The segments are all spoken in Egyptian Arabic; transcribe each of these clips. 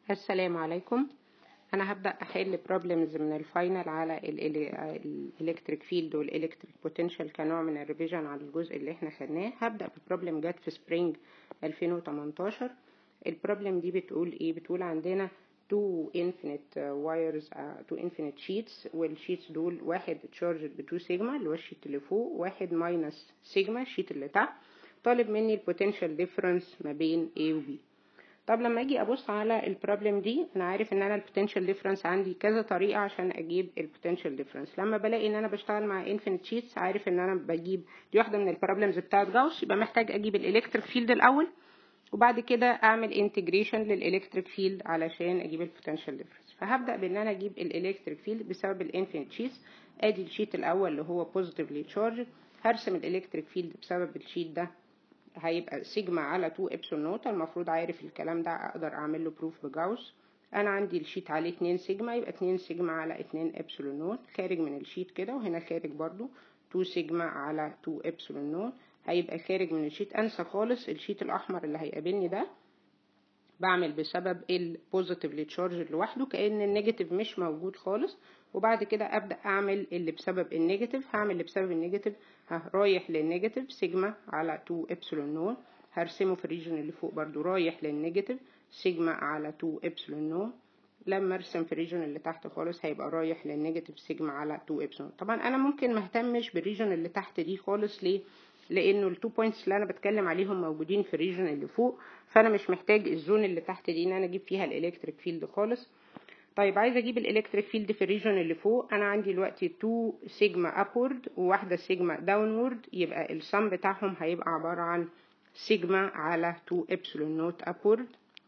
السلام عليكم انا هبدا احل بروبلمز من الفاينل على الالكتريك فيلد والالكتريك بوتنشال كنوع من الريفيجن على الجزء اللي احنا خدناه هبدا ببروبلم جت في سبرينج 2018 البروبلم دي بتقول ايه بتقول عندنا two infinite wires uh, two infinite sheets والشيتس دول واحد charged ب 2 سيجما اللي هو الشيت اللي فوق واحد ماينس سيجما الشيت اللي تحت طالب مني البوتنشال ديفرنس ما بين A و B طب لما اجي ابص على البروبلم دي انا عارف ان انا البوتنشال ديفرنس عندي كذا طريقه عشان اجيب البوتنشال ديفرنس لما بلاقي ان انا بشتغل مع انفينيت شيتس عارف ان انا بجيب دي واحده من البروبلمز بتاعت جاوس يبقى محتاج اجيب الالكتريك فيلد الاول وبعد كده اعمل انتجريشن للالكتريك فيلد علشان اجيب البوتنشال ديفرنس فهبدا بان انا اجيب الالكتريك فيلد بسبب الانفينيت شيتس ادي الشيت الاول اللي هو بوزيتيفلي تشارج هرسم الالكتريك فيلد بسبب الشيت ده هيبقى سيجما على 2 ابسلون نوت المفروض عارف الكلام ده اقدر اعمل له بروف بجاوس انا عندي الشيت عليه 2 سيجما يبقى 2 سيجما على 2 ابسلون نوت خارج من الشيت كده وهنا خارج برضو 2 سيجما على 2 ابسلون نوت هيبقى خارج من الشيت انسى خالص الشيت الاحمر اللي هيقابلني ده بعمل بسبب البوزيتيفلي تشارج لوحده كأن النيجاتيف مش موجود خالص وبعد كده ابدا اعمل اللي بسبب النيجاتيف هعمل اللي بسبب النيجاتيف رايح للنيجاتيف سيجما على 2 ابسلون نول هرسمه في الريجن اللي فوق برضو رايح للنيجاتيف سيجما على 2 ابسلون نول لما ارسم في الريجن اللي تحت خالص هيبقى رايح للنيجاتيف سيجما على 2 ابسلون طبعا انا ممكن ما اهتمش بالريجن اللي تحت دي خالص ليه لانه التو بوينتس اللي انا بتكلم عليهم موجودين في الريجن اللي فوق فانا مش محتاج الزون اللي تحت دي ان انا اجيب فيها الالكتريك فيلد خالص طيب عايزه اجيب الالكتريك فيلد في الريجن اللي فوق انا عندي دلوقتي 2 سيجما ابورد وواحده سيجما داونورد يبقى السم بتاعهم هيبقى عباره عن سيجما على 2 ابسلون نوت ابورد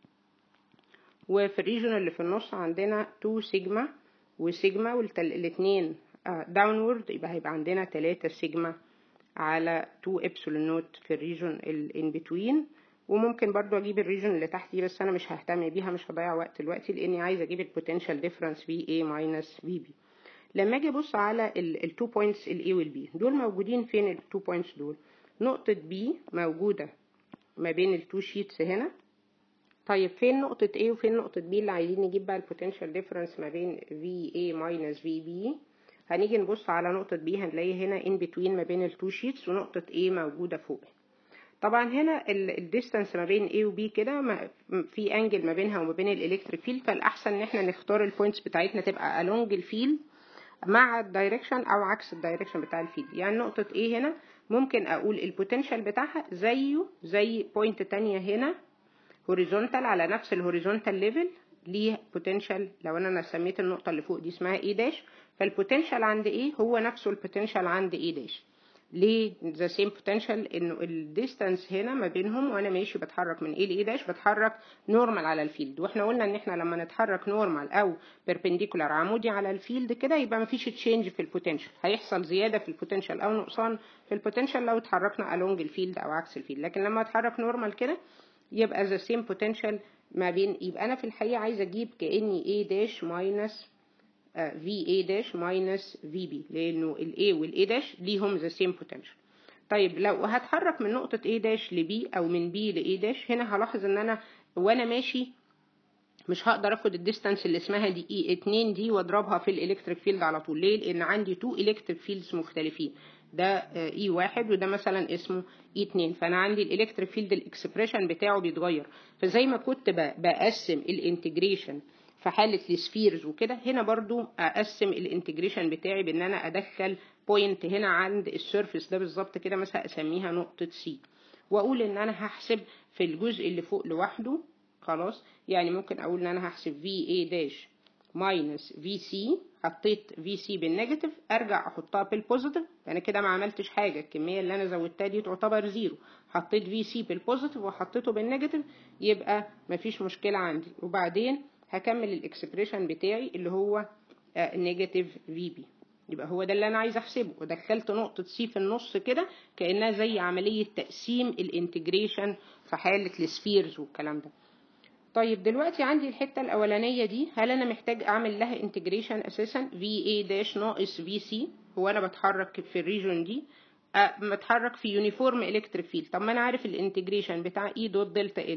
وفي الريجن اللي في النص عندنا 2 سيجما وسيجما والاثنين داونورد يبقى هيبقى عندنا 3 سيجما على 2 ابسلون نوت في الريجن الان بتوين وممكن برضو اجيب الريجن اللي تحت دي بس انا مش ههتم بيها مش هضيع وقت دلوقتي لاني عايزه اجيب البوتنشال ديفرنس في A ماينس في B لما اجي ابص على التو بوينتس الاي والبي دول موجودين فين التو بوينتس دول نقطه B موجوده ما بين التو شيتس هنا طيب فين نقطة A وفين نقطة B اللي عايزين نجيب بقى البوتنشال ديفرنس ما بين VA ماينس VB هنيجي نبص على نقطة B هنلاقي هنا in between ما بين التو شيتس ونقطة A موجودة فوق طبعا هنا الديستانس ما بين A و B كده في انجل ما بينها وما بين الالكتريك فيلد فالاحسن ان احنا نختار البوينتس بتاعتنا تبقى along الفيلد مع الدايركشن او عكس الدايركشن بتاع الفيلد يعني نقطة A هنا ممكن اقول البوتنشال بتاعها زيه زي بوينت تانية هنا هوريزونتال على نفس الهوريزونتال ليفل ليه بوتنشال لو انا سميت النقطة اللي فوق دي اسمها A داش فالبوتنشال عند A هو نفسه البوتنشال عند A داش ليه ذا سيم بوتنشال انه الديستانس هنا ما بينهم وانا ماشي بتحرك من A ل A داش بتحرك نورمال على الفيلد واحنا قلنا ان احنا لما نتحرك نورمال او بيربنديكولار عمودي على الفيلد كده يبقى ما فيش تشينج في البوتنشال هيحصل زياده في البوتنشال او نقصان في البوتنشال لو اتحركنا along الفيلد او عكس الفيلد لكن لما اتحرك نورمال كده يبقى ذا سيم بوتنشال ما بين يبقى انا في الحقيقه عايزه اجيب كاني A داش ماينس في A داش ماينس في بي لأنه ال A وال A داش ليهم the same potential طيب لو هتحرك من نقطة A داش ل B أو من B ل A داش هنا هلاحظ إن أنا وأنا ماشي مش هقدر اخد الديستانس اللي اسمها دي اي 2 دي واضربها في الالكتريك فيلد على طول ليه لان عندي تو الكتريك فيلدز مختلفين ده اي واحد وده مثلا اسمه اي 2 فانا عندي الالكتريك فيلد الاكسبريشن بتاعه بيتغير فزي ما كنت بقسم الانتجريشن في حالة السفيرز وكده هنا برضو اقسم الانتجريشن بتاعي بان انا ادخل بوينت هنا عند السيرفيس ده بالظبط كده مثلا اسميها نقطة سي واقول ان انا هحسب في الجزء اللي فوق لوحده خلاص يعني ممكن اقول ان انا هحسب في اي داش ماينس في سي حطيت في سي بالنيجاتيف ارجع احطها بالبوزيتيف انا كده ما عملتش حاجه الكميه اللي انا زودتها دي تعتبر زيرو حطيت في سي بالبوزيتيف وحطيته بالنيجاتيف يبقى مفيش مشكله عندي وبعدين هكمل الاكسبريشن بتاعي اللي هو نيجاتيف في بي يبقى هو ده اللي انا عايز احسبه ودخلت نقطه سي في النص كده كانها زي عمليه تقسيم الانتجريشن في حاله السفيرز والكلام ده طيب دلوقتي عندي الحته الاولانيه دي هل انا محتاج اعمل لها انتجريشن اساسا في اي داش ناقص في سي هو انا بتحرك في الريجون دي بتحرك في يونيفورم الكتريك فيلد طب ما انا عارف الانتجريشن بتاع اي دوت دلتا ال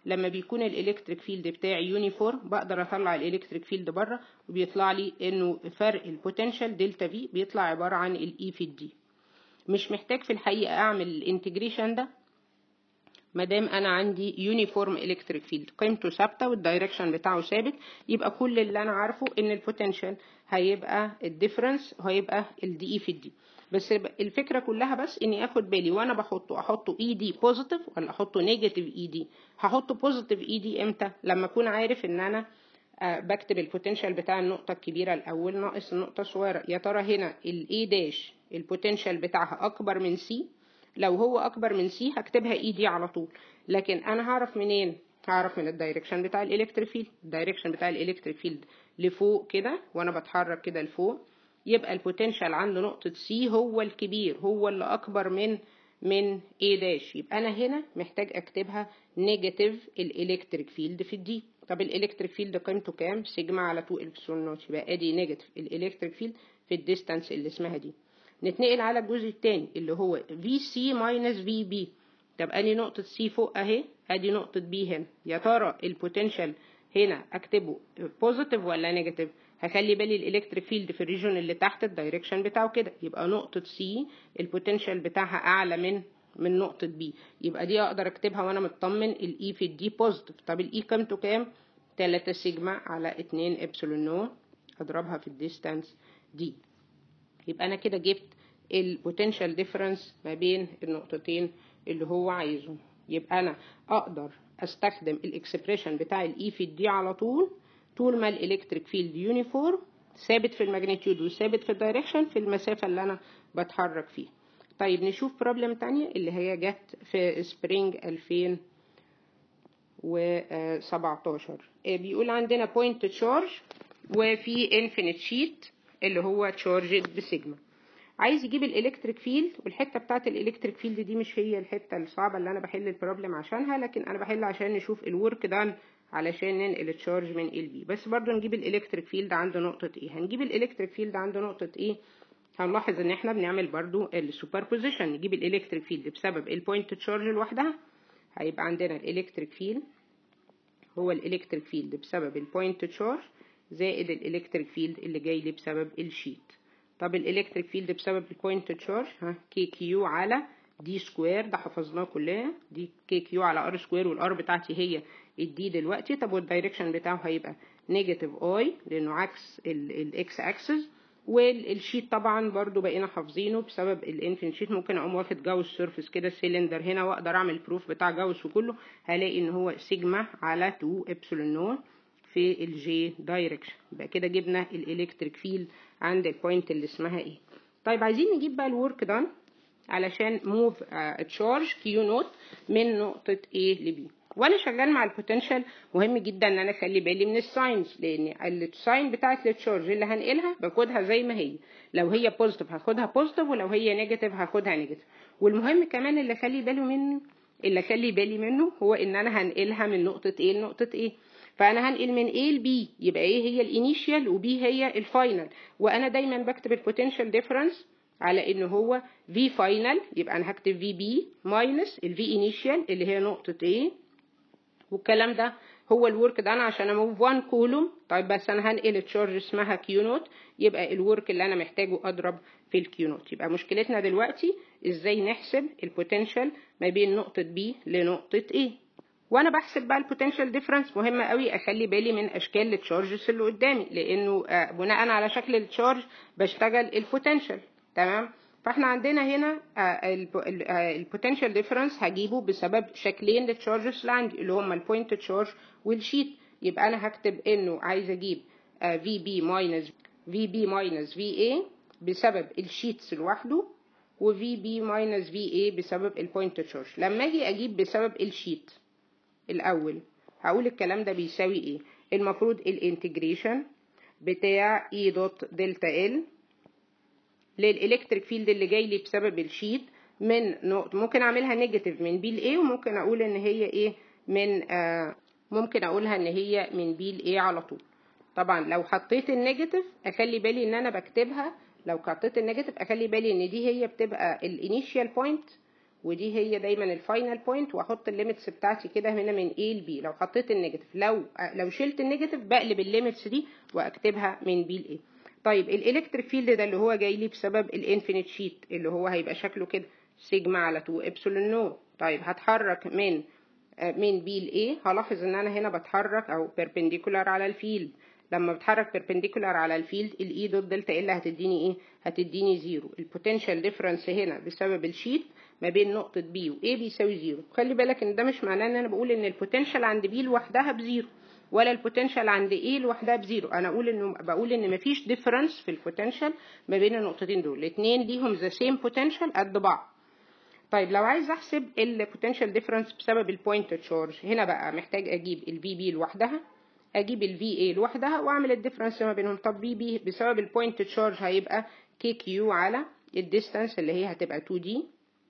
لما بيكون الالكتريك فيلد بتاعي يونيفورم بقدر اطلع الالكتريك فيلد بره وبيطلع لي انه فرق البوتنشال دلتا في بيطلع عباره عن الاي في الدي مش محتاج في الحقيقه اعمل الانتجريشن ده ما دام انا عندي يونيفورم الكتريك فيلد قيمته ثابته والدايركشن بتاعه ثابت يبقى كل اللي انا عارفه ان البوتنشال هيبقى الديفرنس هيبقى الدي اي في الدي بس الفكره كلها بس اني اخد بالي وانا بحطه احطه اي دي بوزيتيف ولا احطه نيجاتيف اي دي هحطه بوزيتيف اي دي امتى لما اكون عارف ان انا بكتب البوتنشال بتاع النقطه الكبيره الاول ناقص النقطه الصغيره يا ترى هنا الاي داش البوتنشال بتاعها اكبر من سي لو هو اكبر من سي هكتبها اي دي على طول لكن انا هعرف منين هعرف من الدايركشن بتاع الالكتريك فيلد الدايركشن بتاع الالكتريك فيلد لفوق كده وانا بتحرك كده لفوق يبقى البوتنشال عند نقطة سي هو الكبير هو اللي أكبر من من A داش يبقى أنا هنا محتاج أكتبها نيجاتيف الإلكتريك فيلد في الدي طب الإلكتريك فيلد قيمته كام؟ سيجما على 2 إلكترون نوت يبقى أدي نيجاتيف الإلكتريك فيلد في الديستانس اللي اسمها دي نتنقل على الجزء الثاني اللي هو في سي ماينس في بي طب أدي نقطة سي فوق أهي أدي نقطة بي هنا يا ترى البوتنشال هنا أكتبه بوزيتيف ولا نيجاتيف؟ هخلي بالي الالكتريك فيلد في الريجون اللي تحت الدايركشن بتاعه كده يبقى نقطة سي البوتنشال بتاعها أعلى من من نقطة بي يبقى دي أقدر أكتبها وأنا مطمن الإي في الدي بوزيتيف طب الإي قيمته كام؟ 3 سيجما على 2 إبسلون نو أضربها في الديستانس دي يبقى أنا كده جبت البوتنشال ديفرنس ما بين النقطتين اللي هو عايزهم يبقى أنا أقدر أستخدم الإكسبريشن بتاع الإي في الدي على طول طول ما الالكتريك فيلد يونيفورم ثابت في الماجنتيود وثابت في الدايركشن في المسافة اللي أنا بتحرك فيها طيب نشوف بروبلم تانية اللي هي جت في سبرينج 2017 بيقول عندنا بوينت تشارج وفي انفينيت شيت اللي هو تشارجد بسيجما عايز يجيب الالكتريك فيلد والحته بتاعت الالكتريك فيلد دي مش هي الحته الصعبه اللي انا بحل البروبلم عشانها لكن انا بحل عشان نشوف الورك دان علشان ننقل التشارج من ال بي بس برضو نجيب الالكتريك فيلد عند نقطة ايه هنجيب الالكتريك فيلد عند نقطة ايه هنلاحظ ان احنا بنعمل برضو السوبر بوزيشن نجيب الالكتريك فيلد بسبب البوينت تشارج لوحدها هيبقى عندنا الالكتريك فيلد هو الالكتريك فيلد بسبب البوينت تشارج زائد الالكتريك فيلد اللي جاي لي بسبب الشيت طب الالكتريك فيلد بسبب البوينت تشارج ها كي كيو على دي سكوير ده حفظناه كلنا دي كي كيو على ار سكوير والار بتاعتي هي الدي دلوقتي طب والدايركشن بتاعه هيبقى نيجاتيف اي لانه عكس الاكس اكسس والشيت طبعا برضو بقينا حافظينه بسبب الانفين شيت ممكن اقوم واخد جاوس سيرفيس كده سيلندر هنا واقدر اعمل بروف بتاع جاوس وكله هلاقي ان هو سيجما على 2 ابسلون نو في الجي دايركشن يبقى كده جبنا الالكتريك فيلد عند البوينت اللي اسمها ايه طيب عايزين نجيب بقى الورك دان علشان موف تشارج كيو نوت من نقطة A ل B وانا شغال مع البوتنشال مهم جدا ان انا اخلي بالي من الساينز لان الساين بتاعت التشارج اللي هنقلها باخدها زي ما هي لو هي بوزيتيف هاخدها بوزيتيف ولو هي نيجاتيف هاخدها نيجاتيف والمهم كمان اللي اخلي بالي منه اللي اخلي بالي منه هو ان انا هنقلها من نقطة A لنقطة A فانا هنقل من A ل B يبقى A هي الانيشيال و B هي الفاينل وانا دايما بكتب البوتنشال ديفرنس على ان هو V فاينل يبقى انا هكتب VB ماينس ال V initial اللي هي نقطة A والكلام ده هو الورك ده انا عشان اموف 1 كولوم طيب بس انا هنقل تشارج اسمها كيو نوت يبقى الورك اللي انا محتاجه اضرب في الكيو نوت يبقى مشكلتنا دلوقتي ازاي نحسب البوتنشال ما بين نقطة B لنقطة A وانا بحسب بقى البوتنشال ديفرنس مهم قوي اخلي بالي من اشكال التشارجز اللي قدامي لانه بناء على شكل التشارج بشتغل البوتنشال تمام فاحنا عندنا هنا البوتنشال ديفرنس هجيبه بسبب شكلين للتشارجز اللي عندي اللي هما البوينت تشارج والشيت يبقى انا هكتب انه عايز اجيب في بي ماينس في بي ماينس في اي بسبب الشيتس لوحده وفي بي ماينس في اي بسبب البوينت تشارج لما اجي اجيب بسبب الشيت الاول هقول الكلام ده بيساوي ايه المفروض الانتجريشن بتاع اي دوت دلتا ال للالكتريك فيلد اللي جاي لي بسبب الشيت من نقطة ممكن اعملها نيجاتيف من بي لايه وممكن اقول ان هي ايه من آه ممكن اقولها ان هي من بي لايه على طول طبعا لو حطيت النيجاتيف اخلي بالي ان انا بكتبها لو حطيت النيجاتيف اخلي بالي ان دي هي بتبقى الانيشيال بوينت ودي هي دايما الفاينل بوينت واحط الليميتس بتاعتي كده هنا من A ل B لو حطيت النيجاتيف لو لو شلت النيجاتيف بقلب الليميتس دي واكتبها من B ل A طيب الالكتريك فيلد ده اللي هو جاي لي بسبب الانفينيت شيت اللي هو هيبقى شكله كده سيجما على 2 ابسلون نو طيب هتحرك من من B ل A هلاحظ ان انا هنا بتحرك او بيربنديكولار على الفيلد لما بتحرك بيربنديكولار على الفيلد الاي دوت دلتا ال هتديني ايه هتديني زيرو البوتنشال ديفرنس هنا بسبب الشيت ما بين نقطة بي و A بيساوي زيرو خلي بالك ان ده مش معناه ان انا بقول ان البوتنشال عند بي لوحدها بزيرو ولا البوتنشال عند A لوحدها بزيرو انا اقول انه بقول ان مفيش ديفرنس في البوتنشال ما بين النقطتين دول الاثنين ليهم ذا سيم بوتنشال قد بعض طيب لو عايز احسب البوتنشال ديفرنس بسبب البوينت تشارج هنا بقى محتاج اجيب البي بي لوحدها اجيب الفي اي لوحدها واعمل الديفرنس ما بينهم طب بي بي بسبب البوينت تشارج هيبقى كي كيو على الديستانس اللي هي هتبقى 2 دي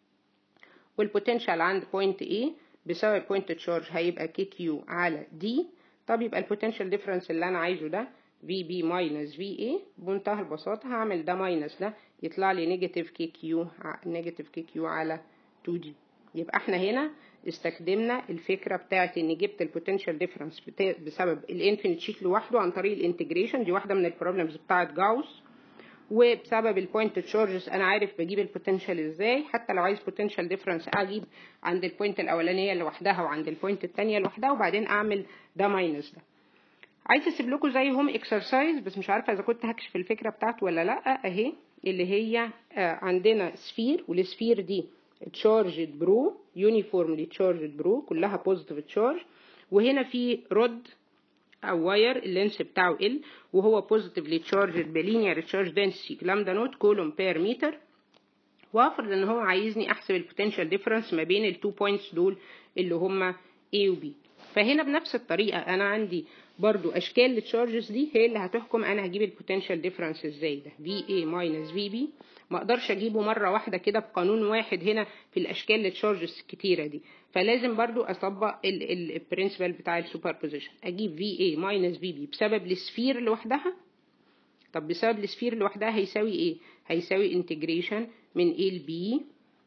والبوتنشال عند بوينت A بسبب بوينت تشارج هيبقى كي كيو على دي طب يبقى البوتنشال ديفرنس اللي انا عايزه ده في بي ماينس في اي بمنتهى البساطة هعمل ده ماينس ده يطلع لي نيجاتيف كي كيو نيجاتيف كي كيو على 2 دي يبقى احنا هنا استخدمنا الفكرة بتاعت ان جبت البوتنشال ديفرنس بسبب الانفينيت شيت لوحده عن طريق الانتجريشن دي واحدة من البروبلمز بتاعت جاوس وبسبب البوينت تشارجز انا عارف بجيب البوتنشال ازاي حتى لو عايز بوتنشال ديفرنس اجيب عند البوينت الاولانيه لوحدها وعند البوينت الثانيه لوحدها وبعدين اعمل ده ماينس ده عايزه اسيب لكم زي هوم اكسرسايز بس مش عارفه اذا كنت هكشف الفكره بتاعته ولا لا اهي اللي هي عندنا سفير والسفير دي تشارجد برو يونيفورملي تشارجد برو كلها بوزيتيف تشارج وهنا في رود او واير اللينس بتاعه ال وهو بوزيتيفلي تشارجد بلينير تشارج دنسيتي لامدا نوت كولوم بير متر وافرض ان هو عايزني احسب البوتنشال ديفرنس ما بين التو بوينتس دول اللي هما A و B فهنا بنفس الطريقه انا عندي برضو اشكال التشارجز دي هي اللي هتحكم انا هجيب البوتنشال ديفرنس ازاي ده في A ماينس في بي ما اقدرش اجيبه مره واحده كده بقانون واحد هنا في الاشكال التشارجز الكتيره دي فلازم برضو اطبق البرنسبل بتاع السوبر بوزيشن اجيب في اي ماينس في بي بسبب السفير لوحدها طب بسبب السفير لوحدها هيساوي ايه هيساوي انتجريشن من A ل B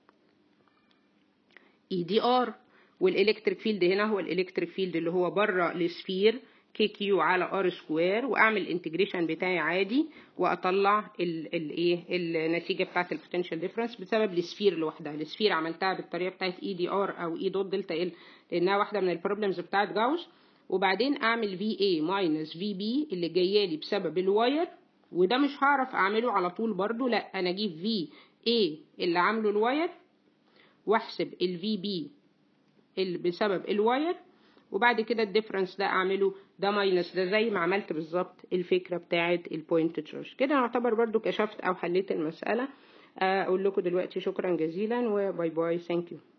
اي دي ار والالكتريك فيلد هنا هو الالكتريك فيلد اللي هو بره السفير كي كيو على ار سكوير واعمل الانتجريشن بتاعي عادي واطلع الايه النتيجه بتاعه البوتنشال ديفرنس بسبب السفير لوحدها السفير عملتها بالطريقه بتاعه اي دي ار او اي دوت دلتا ال لانها واحده من البروبلمز بتاعه جاوس وبعدين اعمل في اي ماينس في بي اللي جايه لي بسبب الواير وده مش هعرف اعمله على طول برضو لا انا اجيب في اي اللي عامله الواير واحسب الفي بي اللي بسبب الواير وبعد كده الديفرنس ده اعمله ده ماينس ده زي ما عملت بالظبط الفكره بتاعه البوينت تشارج كده اعتبر برضو كشفت او حليت المساله اقول لكم دلوقتي شكرا جزيلا وباي باي ثانك يو